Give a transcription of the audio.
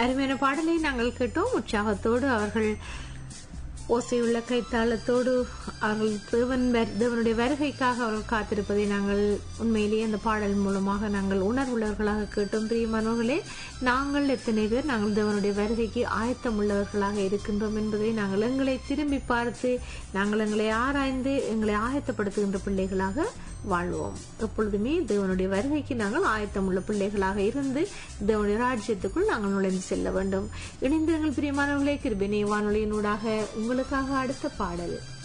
அருமையான பாடலை நாங்கள் கேட்டோம் உற்சாகத்தோடு அவர்கள் ஓசையுள்ள கைத்தாளத்தோடு அவர்கள் தேவன் வரு- தேவனுடைய வருகைக்காக அவர்கள் காத்திருப்பதை நாங்கள் உண்மையிலேயே அந்த பாடல் மூலமாக நாங்கள் உணர்வுள்ளவர்களாக கேட்டோம் பிரியமானவர்களே நாங்கள் எத்தனை பேர் நாங்கள் தேவனுடைய வருகைக்கு ஆயத்தம் உள்ளவர்களாக இருக்கின்றோம் என்பதை நாங்கள் எங்களை திரும்பி பார்த்து நாங்கள் எங்களை ஆராய்ந்து எங்களை ஆயத்தப்படுத்துகின்ற பிள்ளைகளாக வாழ்வோம் எப்பொழுதுமே தேவனுடைய வருகைக்கு நாங்கள் ஆயத்தம் உள்ள பிள்ளைகளாக இருந்து தேவனுடைய ராஜ்யத்துக்குள் நாங்கள் நுழைந்து செல்ல வேண்டும் இணைந்து எங்கள் பிரியமானவர்களே கிருபினி வானொலியினூடாக உங்களுக்காக அடுத்த பாடல்